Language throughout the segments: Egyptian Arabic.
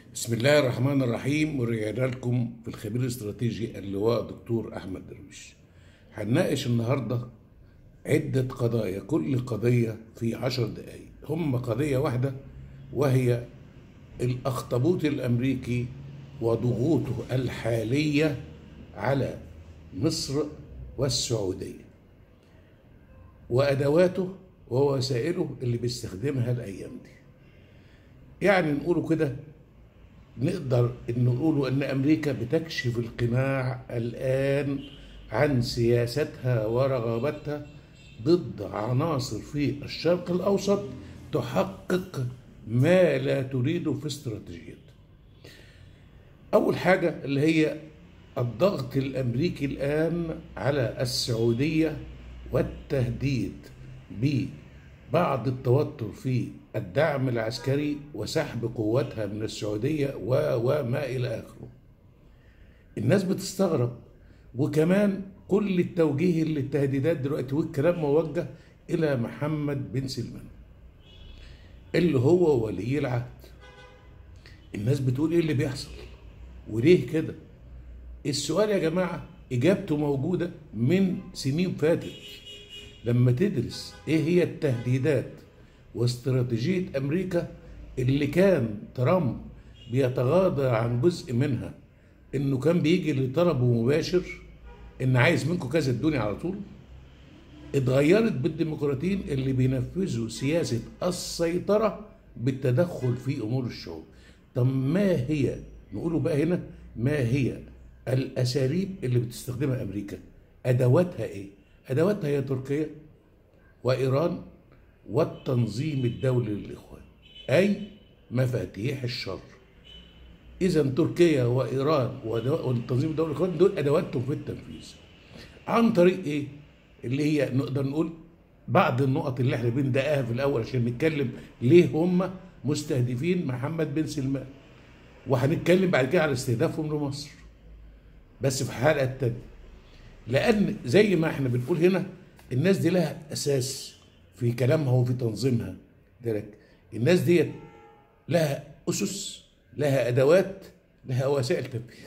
بسم الله الرحمن الرحيم ورجعنا لكم في الخبير الاستراتيجي اللواء دكتور احمد درويش هنناقش النهارده عدة قضايا كل قضية في عشر دقايق هم قضية واحدة وهي الأخطبوط الأمريكي وضغوطه الحالية على مصر والسعودية وأدواته ووسائله اللي بيستخدمها الأيام دي يعني نقوله كده نقدر ان نقوله ان امريكا بتكشف القناع الان عن سياستها ورغبتها ضد عناصر في الشرق الاوسط تحقق ما لا تريده في استراتيجيتها. اول حاجه اللي هي الضغط الامريكي الان على السعوديه والتهديد ببعض التوتر في الدعم العسكري وسحب قواتها من السعودية و وما إلى آخره الناس بتستغرب وكمان كل التوجيه للتهديدات دلوقتي والكلام موجه إلى محمد بن سلمان اللي هو ولي العهد الناس بتقول ايه اللي بيحصل وليه كده السؤال يا جماعة إجابته موجودة من سنين فاتت لما تدرس ايه هي التهديدات واستراتيجية أمريكا اللي كان ترامب بيتغاضى عن جزء منها إنه كان بيجي لطلبه مباشر إن عايز منكم كذا الدنيا على طول اتغيرت بالديمقراطيين اللي بينفذوا سياسة السيطرة بالتدخل في أمور الشعوب طب ما هي نقوله بقى هنا ما هي الأساليب اللي بتستخدمها أمريكا أدواتها إيه أدواتها هي تركيا وإيران والتنظيم الدولي للإخوان أي مفاتيح الشر إذا تركيا وإيران والتنظيم الدولي للإخوان دول أدواتهم في التنفيذ عن طريق إيه؟ اللي هي نقدر نقول بعض النقط اللي احنا بندقاها في الأول عشان نتكلم ليه هم مستهدفين محمد بن سلمان وهنتكلم بعد كده على استهدافهم لمصر بس في الحلقة التانية لأن زي ما احنا بنقول هنا الناس دي لها أساس في كلامها وفي تنظيمها درك الناس دي لها أسس لها أدوات لها وسائل تنفيذ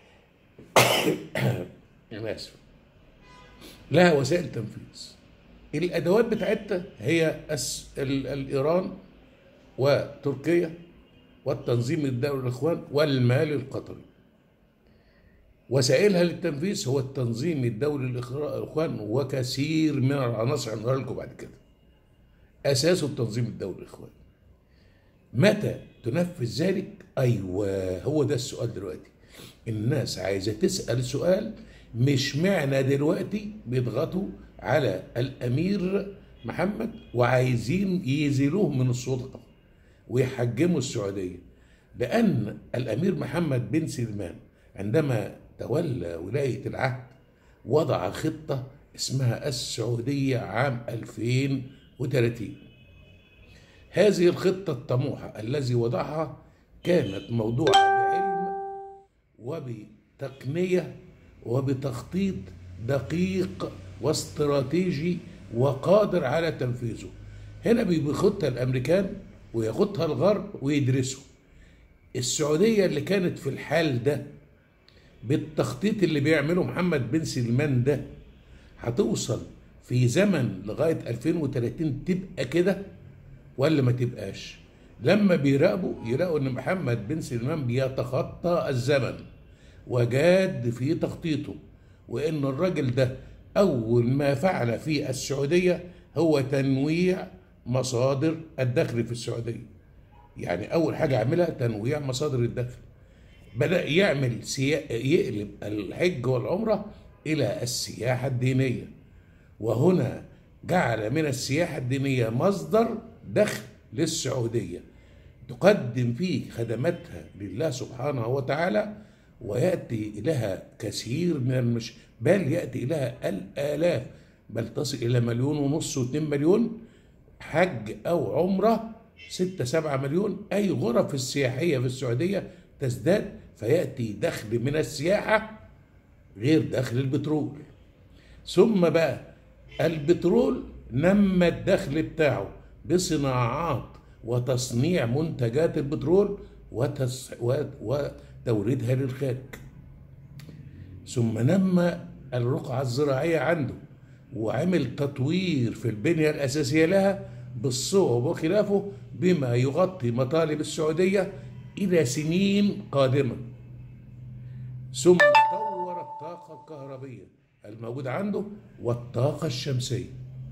أنا آسف لها وسائل تنفيذ الأدوات بتاعتها هي أس... ال... الإيران وتركيا والتنظيم الدولي للإخوان والمال القطري وسائلها للتنفيذ هو التنظيم الدولي للإخوان وكثير من العناصر هنقولها لكم بعد كده أساسه التنظيم الدولي للإخوان متى تنفذ ذلك؟ أيوة هو ده السؤال دلوقتي الناس عايزة تسأل سؤال مش معنى دلوقتي بيضغطوا على الأمير محمد وعايزين يزيلوه من السلطة ويحجموا السعودية لأن الأمير محمد بن سلمان عندما تولى ولاية العهد وضع خطة اسمها السعودية عام 2030 هذه الخطة الطموحة الذي وضعها كانت موضوعة بعلم وبتقنية وبتخطيط دقيق واستراتيجي وقادر على تنفيذه هنا بيخطها الأمريكان وياخدها الغرب ويدرسوا السعودية اللي كانت في الحال ده بالتخطيط اللي بيعمله محمد بن سلمان ده هتوصل في زمن لغاية 2030 تبقى كده ولا ما تبقاش لما بيراقبوا يلاقوا ان محمد بن سلمان بيتخطى الزمن وجاد في تخطيطه وان الراجل ده اول ما فعل في السعودية هو تنويع مصادر الدخل في السعودية يعني اول حاجة عملها تنويع مصادر الدخل بدأ يعمل سيا... يقلب الحج والعمرة إلى السياحة الدينية وهنا جعل من السياحة الدينية مصدر دخل للسعودية تقدم فيه خدماتها لله سبحانه وتعالى ويأتي إليها كثير من المش بل يأتي إليها الآلاف بل تصل إلى مليون ونص واثنين مليون حج أو عمرة ستة سبعة مليون أي غرف السياحية في السعودية تزداد فيأتي دخل من السياحة غير دخل البترول ثم بقى البترول نمى الدخل بتاعه بصناعات وتصنيع منتجات البترول وتس وتوريدها للخارج ثم نمى الرقعة الزراعية عنده وعمل تطوير في البنية الأساسية لها بالصوب وخلافه بما يغطي مطالب السعودية إلى سنين قادمة ثم طور الطاقة الكهربية الموجودة عنده والطاقة الشمسية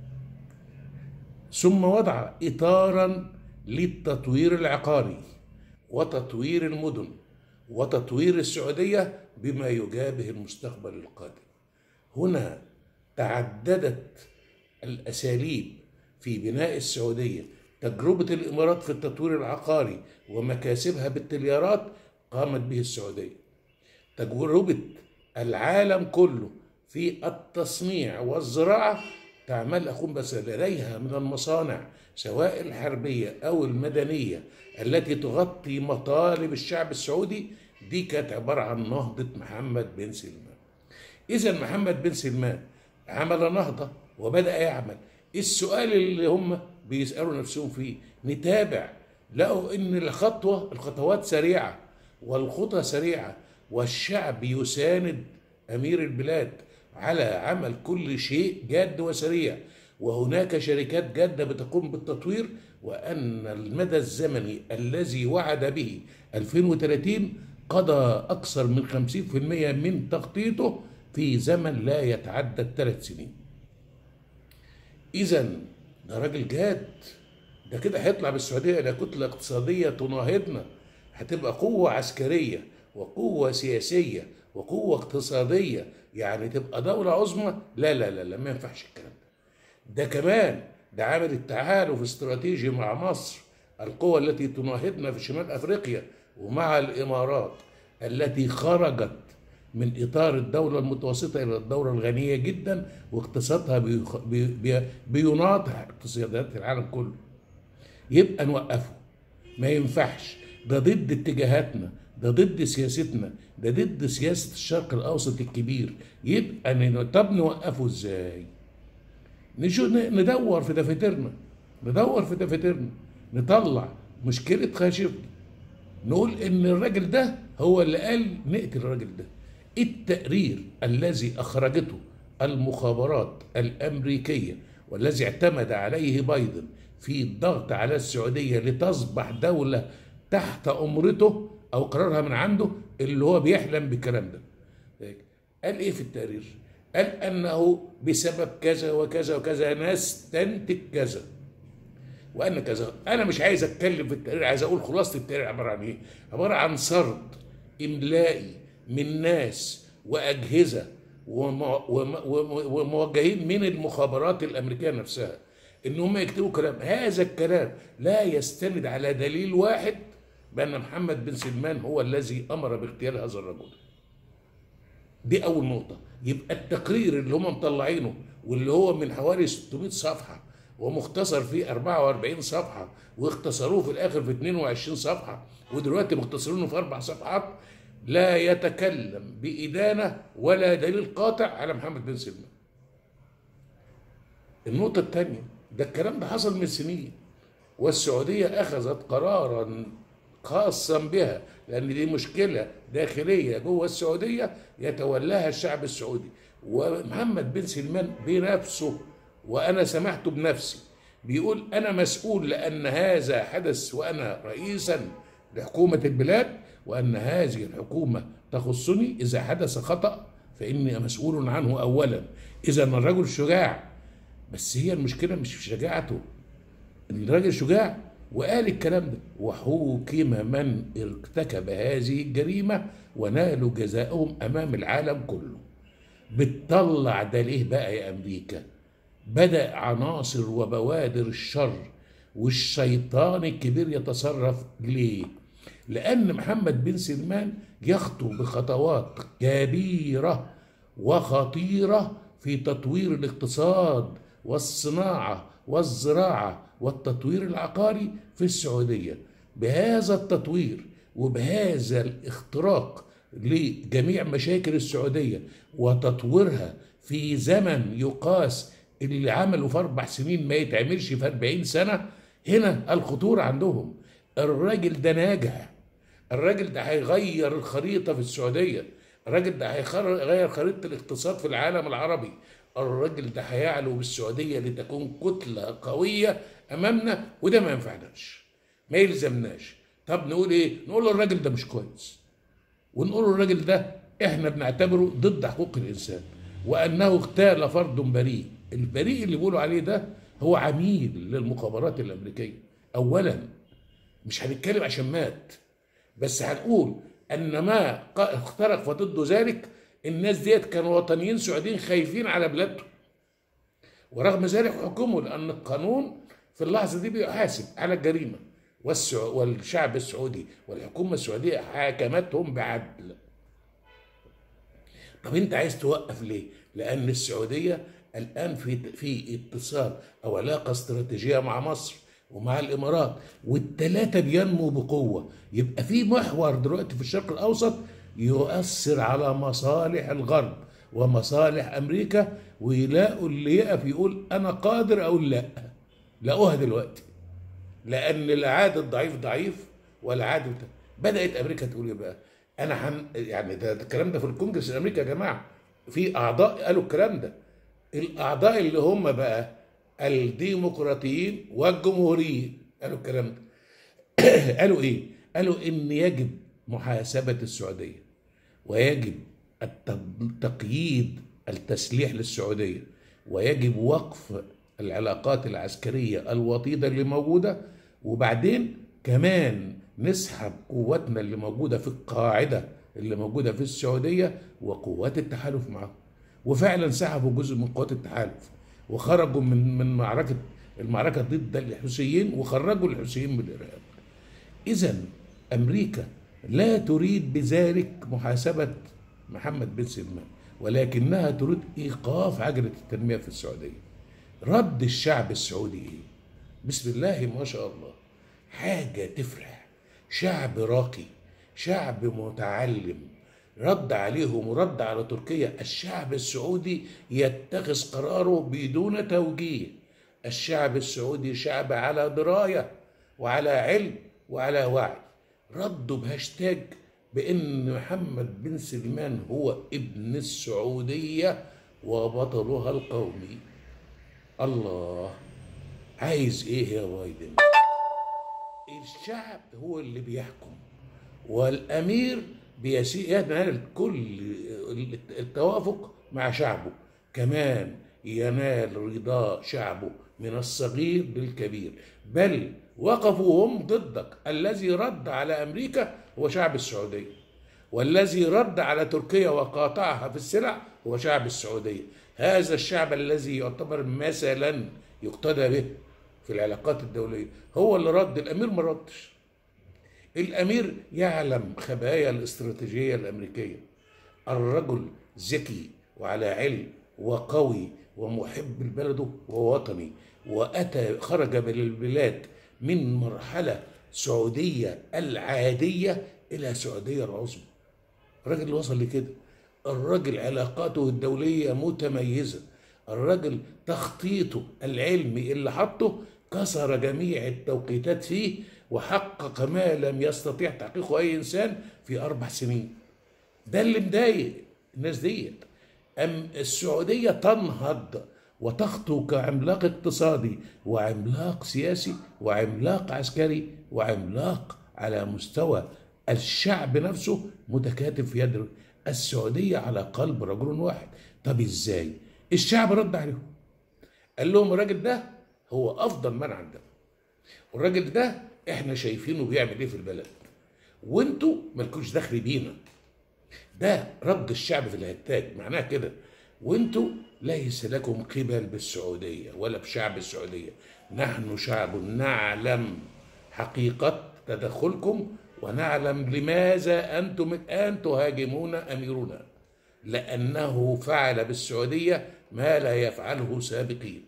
ثم وضع إطارا للتطوير العقاري وتطوير المدن وتطوير السعودية بما يجابه المستقبل القادم هنا تعددت الأساليب في بناء السعودية تجربة الإمارات في التطوير العقاري ومكاسبها بالتليارات قامت به السعودية تجربة العالم كله في التصنيع والزراعة تعمل أخون بس لديها من المصانع سواء الحربية أو المدنية التي تغطي مطالب الشعب السعودي دي كانت عبارة عن نهضة محمد بن سلمان إذا محمد بن سلمان عمل نهضة وبدأ يعمل السؤال اللي هم بيسألوا نفسهم فيه نتابع لقوا إن الخطوة الخطوات سريعة والخطى سريعة والشعب يساند أمير البلاد على عمل كل شيء جاد وسريع وهناك شركات جادة بتقوم بالتطوير وأن المدى الزمني الذي وعد به 2030 قضى أكثر من 50% من تخطيطه في زمن لا يتعدى الثلاث سنين إذا ده راجل جاد ده كده هيطلع بالسعودية إلى كتلة اقتصادية تناهضنا هتبقى قوة عسكرية وقوة سياسية وقوة اقتصادية يعني تبقى دولة عظمى لا لا لا لا ما ينفعش الكلام ده ده كمان ده عامل التحالف استراتيجي مع مصر القوى التي تناهضنا في شمال افريقيا ومع الامارات التي خرجت من اطار الدوله المتوسطه الى الدوله الغنيه جدا واقتصادها بيخ- بي- بي- بيناطح اقتصادات العالم كله يبقى نوقفه ما ينفعش ده ضد اتجاهاتنا ده ضد سياستنا ده ضد سياسة الشرق الأوسط الكبير يبقى ن- طب نوقفه ازاي نشو ن- ندور في دفاترنا ندور في دفاترنا نطلع مشكلة خاشقجي نقول ان الراجل ده هو اللي قال نقتل الراجل ده التقرير الذي اخرجته المخابرات الامريكيه والذي اعتمد عليه بايدن في الضغط على السعوديه لتصبح دوله تحت امرته او قرارها من عنده اللي هو بيحلم بالكلام ده قال ايه في التقرير قال انه بسبب كذا وكذا وكذا نستنتج كذا وان كذا انا مش عايز اتكلم في التقرير عايز اقول خلاصه التقرير عباره عن ايه عباره عن سرد املائي من ناس واجهزه وم- وم- وم- وموجهين من المخابرات الامريكيه نفسها ان هم يكتبوا كلام هذا الكلام لا يستند على دليل واحد بان محمد بن سلمان هو الذي امر باغتيال هذا الرجل دي اول نقطه يبقى التقرير اللي هم مطلعينه واللي هو من حوالي 600 صفحه ومختصر فيه 44 صفحه واختصروه في الاخر في 22 صفحه ودلوقتي مختصرينه في اربع صفحات لا يتكلم بإدانة ولا دليل قاطع على محمد بن سلمان النقطة الثانية ده الكلام ده حصل من سنين والسعودية أخذت قرارا خاصا بها لأن دي مشكلة داخلية جوه السعودية يتولاها الشعب السعودي ومحمد بن سلمان بنفسه وأنا سمعته بنفسي بيقول أنا مسؤول لأن هذا حدث وأنا رئيسا لحكومة البلاد وأن هذه الحكومة تخصني إذا حدث خطأ فإني مسؤول عنه أولا إذا الرجل شجاع بس هي المشكلة مش في شجاعته الراجل شجاع وقال الكلام ده وحوكم من ارتكب هذه الجريمة ونالوا جزاءهم أمام العالم كله بتطلع ده ليه بقى يا أمريكا بدأ عناصر وبوادر الشر والشيطان الكبير يتصرف ليه لأن محمد بن سلمان يخطو بخطوات كبيرة وخطيرة في تطوير الاقتصاد والصناعة والزراعة والتطوير العقاري في السعودية بهذا التطوير وبهذا الاختراق لجميع مشاكل السعودية وتطويرها في زمن يقاس اللي عمله في أربع سنين ما يتعملش في أربعين سنة هنا الخطورة عندهم الراجل ده ناجح الراجل ده هيغير الخريطة في السعودية الراجل ده هيغير خريطة الاقتصاد في العالم العربي الراجل ده هيعلو بالسعودية لتكون كتلة قوية أمامنا وده ما ينفعناش ما يلزمناش طب نقول إيه؟ نقول الراجل ده مش كويس ونقول الراجل ده إحنا بنعتبره ضد حقوق الإنسان وأنه اغتال فرد بريء البريء اللي بيقولوا عليه ده هو عميل للمخابرات الأمريكية أولا مش هنتكلم عشان مات بس هنقول ان ما اخترق فضد ذلك الناس ديت كانوا وطنيين سعوديين خايفين على بلادهم ورغم ذلك حكموا لان القانون في اللحظه دي بيحاسب على الجريمه والشعب السعودي والحكومه السعوديه حاكمتهم بعدل طب انت عايز توقف ليه لان السعوديه الان في في اتصال او علاقه استراتيجيه مع مصر ومع الامارات والثلاثه بينمو بقوه يبقى في محور دلوقتي في الشرق الاوسط يؤثر على مصالح الغرب ومصالح امريكا ويلاقوا اللي يقف يقول انا قادر او لا لقوها دلوقتي لان العاد الضعيف ضعيف والعاد بدات امريكا تقول ايه بقى انا حن يعني ده الكلام ده في الكونجرس الامريكي يا جماعه في اعضاء قالوا الكلام ده الاعضاء اللي هم بقى الديمقراطيين والجمهوريين قالوا الكلام ده قالوا ايه قالوا ان يجب محاسبه السعوديه ويجب تقييد التسليح للسعوديه ويجب وقف العلاقات العسكريه الوطيده اللي موجوده وبعدين كمان نسحب قواتنا اللي موجوده في القاعده اللي موجوده في السعوديه وقوات التحالف معاهم وفعلا سحبوا جزء من قوات التحالف وخرجوا من من معركه المعركه ضد الحوثيين وخرجوا الحوثيين من الارهاب. اذا امريكا لا تريد بذلك محاسبه محمد بن سلمان ولكنها تريد ايقاف عجله التنميه في السعوديه. رد الشعب السعودي ايه؟ بسم الله ما شاء الله حاجه تفرح شعب راقي شعب متعلم رد عليهم ورد على تركيا الشعب السعودي يتخذ قراره بدون توجيه الشعب السعودي شعب على درايه وعلى علم وعلى وعي ردوا بهاشتاج بان محمد بن سلمان هو ابن السعوديه وبطلها القومي الله عايز ايه يا بايدن الشعب هو اللي بيحكم والامير بينال كل التوافق مع شعبه كمان ينال رضا شعبه من الصغير للكبير بل وقفوا هم ضدك الذي رد على امريكا هو شعب السعوديه والذي رد على تركيا وقاطعها في السلع هو شعب السعوديه هذا الشعب الذي يعتبر مثلا يقتدى به في العلاقات الدوليه هو اللي رد الامير ما ردش الامير يعلم خبايا الاستراتيجيه الامريكيه الرجل ذكي وعلى علم وقوي ومحب لبلده ووطني واتى خرج من البلاد من مرحله سعوديه العاديه الى سعوديه العظمى الراجل وصل لكده الراجل علاقاته الدوليه متميزه الراجل تخطيطه العلمي اللي حطه كسر جميع التوقيتات فيه وحقق ما لم يستطيع تحقيقه اي انسان في اربع سنين ده اللي مضايق الناس ديت ام السعوديه تنهض وتخطو كعملاق اقتصادي وعملاق سياسي وعملاق عسكري وعملاق على مستوى الشعب نفسه متكاتف في يد السعوديه على قلب رجل واحد طب ازاي الشعب رد عليهم قال لهم الراجل ده هو افضل من عندنا والراجل ده احنا شايفينه بيعمل ايه في البلد وانتوا مالكوش دخل بينا ده رد الشعب في الهتاج معناها كده وانتوا ليس لكم قبل بالسعوديه ولا بشعب السعوديه نحن شعب نعلم حقيقه تدخلكم ونعلم لماذا انتم الان تهاجمون اميرنا لانه فعل بالسعوديه ما لا يفعله سابقين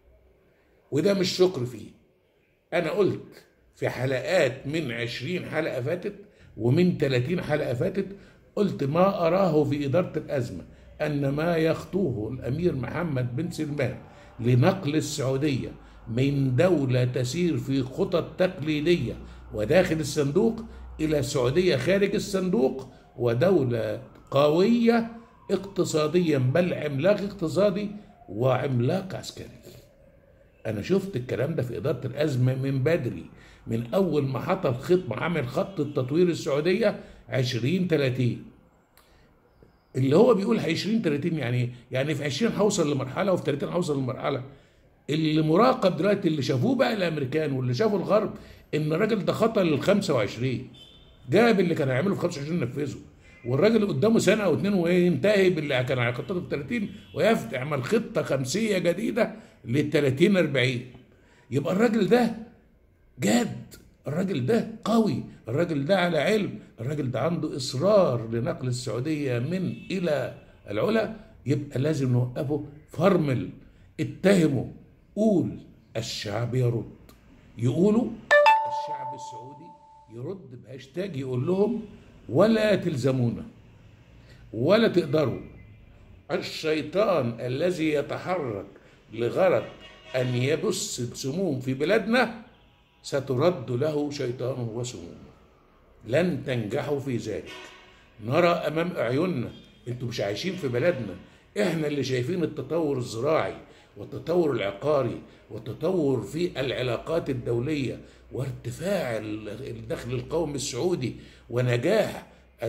وده مش شكر فيه انا قلت في حلقات من عشرين حلقة فاتت ومن 30 حلقة فاتت قلت ما أراه في إدارة الأزمة أن ما يخطوه الأمير محمد بن سلمان لنقل السعودية من دولة تسير في خطط تقليدية وداخل الصندوق إلى سعودية خارج الصندوق ودولة قوية اقتصاديا بل عملاق اقتصادي وعملاق عسكري أنا شفت الكلام ده في إدارة الأزمة من بدري من أول ما حط الخط عامل خط التطوير السعودية 2030 اللي هو بيقول 20 30 يعني يعني في 20 هوصل لمرحله وفي 30 هوصل لمرحله اللي مراقب دلوقتي اللي شافوه بقى الامريكان واللي شافوا الغرب ان الراجل ده خطا لل 25 جاب اللي كان هيعمله في 25 نفذه والراجل قدامه سنه او اتنين وينتهي باللي كان هيخططه في 30 ويعمل خطه خمسيه جديده لل 30 40 يبقى الراجل ده جاد الراجل ده قوي الراجل ده على علم الراجل ده عنده إصرار لنقل السعودية من إلى العلا يبقى لازم نوقفه فرمل اتهمه قول الشعب يرد يقولوا الشعب السعودي يرد بهاشتاج يقول لهم ولا تلزمونا ولا تقدروا الشيطان الذي يتحرك لغرض أن يبث سموم في بلادنا سترد له شيطانه وسمومه لن تنجحوا في ذلك نرى امام اعيننا انتوا مش عايشين في بلدنا احنا اللي شايفين التطور الزراعي والتطور العقاري والتطور في العلاقات الدوليه وارتفاع الدخل القومي السعودي ونجاح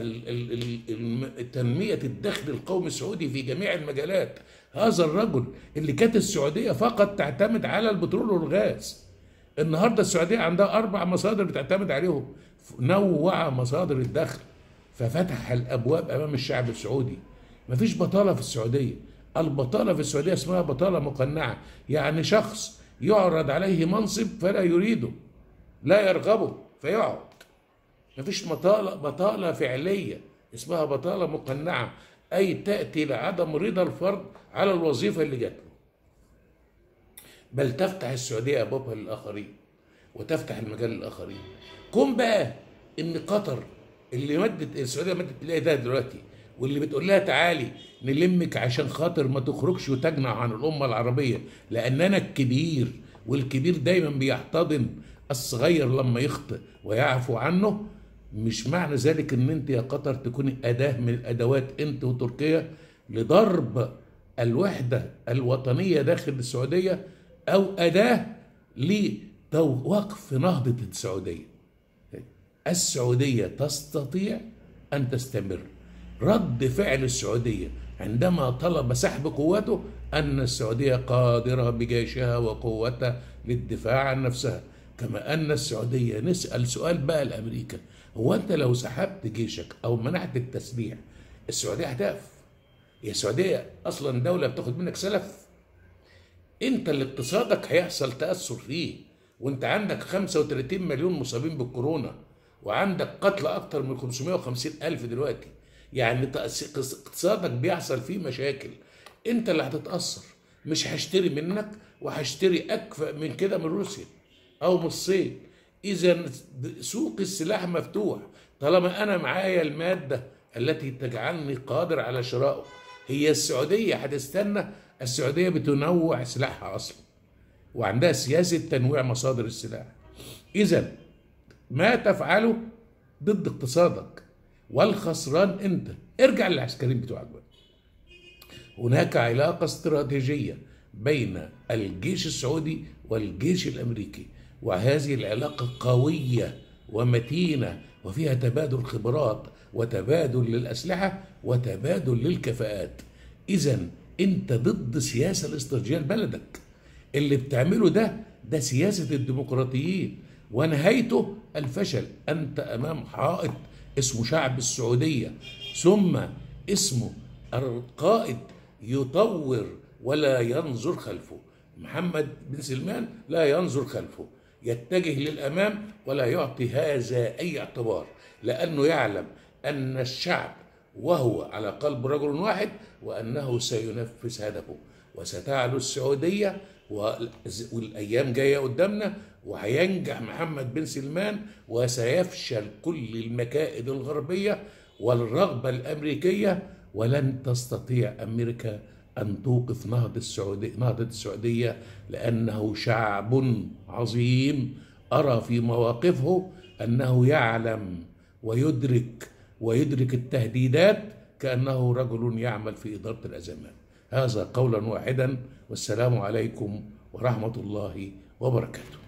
تنمية الدخل القومي السعودي في جميع المجالات هذا الرجل اللي كانت السعودية فقط تعتمد على البترول والغاز النهارده السعوديه عندها اربع مصادر بتعتمد عليهم نوع مصادر الدخل ففتح الابواب امام الشعب السعودي مفيش بطاله في السعوديه البطاله في السعوديه اسمها بطاله مقنعه يعني شخص يعرض عليه منصب فلا يريده لا يرغبه فيقعد مفيش بطاله بطاله فعليه اسمها بطاله مقنعه اي تاتي لعدم رضا الفرد على الوظيفه اللي جات له بل تفتح السعودية أبوابها للآخرين وتفتح المجال للآخرين كون بقى إن قطر اللي مدت السعودية مدت تلاقي ده دلوقتي واللي بتقول لها تعالي نلمك عشان خاطر ما تخرجش وتجنع عن الأمة العربية لأننا الكبير والكبير دايما بيحتضن الصغير لما يخطئ ويعفو عنه مش معنى ذلك ان انت يا قطر تكوني اداه من الادوات انت وتركيا لضرب الوحده الوطنيه داخل السعوديه أو أداة لوقف نهضة السعودية السعودية تستطيع أن تستمر رد فعل السعودية عندما طلب سحب قوته أن السعودية قادرة بجيشها وقوتها للدفاع عن نفسها كما أن السعودية نسأل سؤال بقى لأمريكا هو أنت لو سحبت جيشك أو منعت التسليح السعودية هتقف هي السعودية أصلا دولة بتاخد منك سلف انت اللي اقتصادك هيحصل تاثر فيه وانت عندك 35 مليون مصابين بالكورونا وعندك قتل اكتر من 550 الف دلوقتي يعني اقتصادك بيحصل فيه مشاكل انت اللي هتتاثر مش هشتري منك وهشتري اكفأ من كده من روسيا او من الصين اذا سوق السلاح مفتوح طالما انا معايا الماده التي تجعلني قادر على شرائه هي السعوديه هتستنى السعودية بتنوع سلاحها أصلا وعندها سياسة تنويع مصادر السلاح إذا ما تفعله ضد اقتصادك والخسران أنت ارجع للعسكريين بتوعك بقى هناك علاقة استراتيجية بين الجيش السعودي والجيش الأمريكي وهذه العلاقة قوية ومتينة وفيها تبادل خبرات وتبادل للأسلحة وتبادل للكفاءات إذا انت ضد السياسه الاستراتيجيه لبلدك اللي بتعمله ده ده سياسه الديمقراطيين ونهايته الفشل انت امام حائط اسمه شعب السعوديه ثم اسمه القائد يطور ولا ينظر خلفه محمد بن سلمان لا ينظر خلفه يتجه للامام ولا يعطي هذا اي اعتبار لانه يعلم ان الشعب وهو على قلب رجل واحد وأنه سينفذ هدفه وستعلو السعودية والأيام جاية قدامنا وهينجح محمد بن سلمان وسيفشل كل المكائد الغربية والرغبة الأمريكية ولن تستطيع أمريكا أن توقف نهضة السعودية, نهضة السعودية لأنه شعب عظيم أرى في مواقفه أنه يعلم ويدرك ويدرك التهديدات كأنه رجل يعمل في إدارة الأزمات هذا قولا واحدا والسلام عليكم ورحمة الله وبركاته